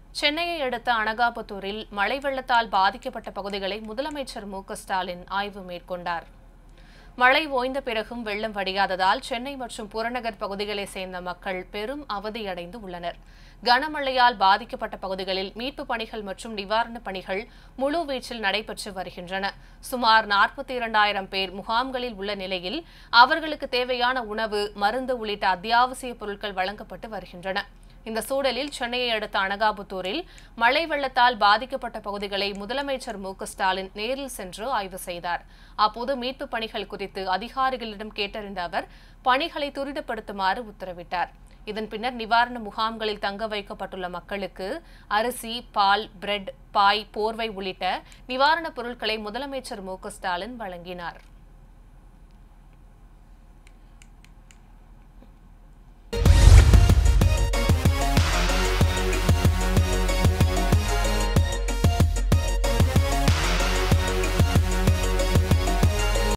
சென்னையை அடுத்த அனகாபுத்தூரில் மழை வெள்ளத்தால் பாதிக்கப்பட்ட பகுதிகளை முதலமைச்சர் மு க ஸ்டாலின் ஆய்வு மேற்கொண்டார் மழை ஓய்ந்த பிறகும் வெள்ளம் வடியாததால் சென்னை மற்றும் புறநகர் பகுதிகளை சேர்ந்த மக்கள் பெரும் அவதியடைந்து உள்ளனர் கனமழையால் பாதிக்கப்பட்ட பகுதிகளில் மீட்புப் பணிகள் மற்றும் நிவாரணப் பணிகள் முழுவீச்சில் நடைபெற்று வருகின்றன சுமார் நாற்பத்தி இரண்டாயிரம் பேர் முகாம்களில் உள்ள நிலையில் அவர்களுக்கு தேவையான உணவு மருந்து உள்ளிட்ட அத்தியாவசிய பொருட்கள் வழங்கப்பட்டு வருகின்றன இந்த சூழலில் சென்னையை அடுத்த அனகாபுத்தூரில் மழை வெள்ளத்தால் பாதிக்கப்பட்ட பகுதிகளை முதலமைச்சர் மு க ஸ்டாலின் நேரில் சென்று ஆய்வு செய்தார் அப்போது மீட்புப் பணிகள் குறித்து அதிகாரிகளிடம் கேட்டறிந்த அவர் பணிகளை துரிதப்படுத்துமாறு உத்தரவிட்டார் இதன் பின்னர் நிவாரண முகாம்களில் தங்க வைக்கப்பட்டுள்ள மக்களுக்கு அரிசி பால் பிரெட் பாய் போர்வை உள்ளிட்ட நிவாரணப் பொருட்களை முதலமைச்சர் மு க ஸ்டாலின் வழங்கினார்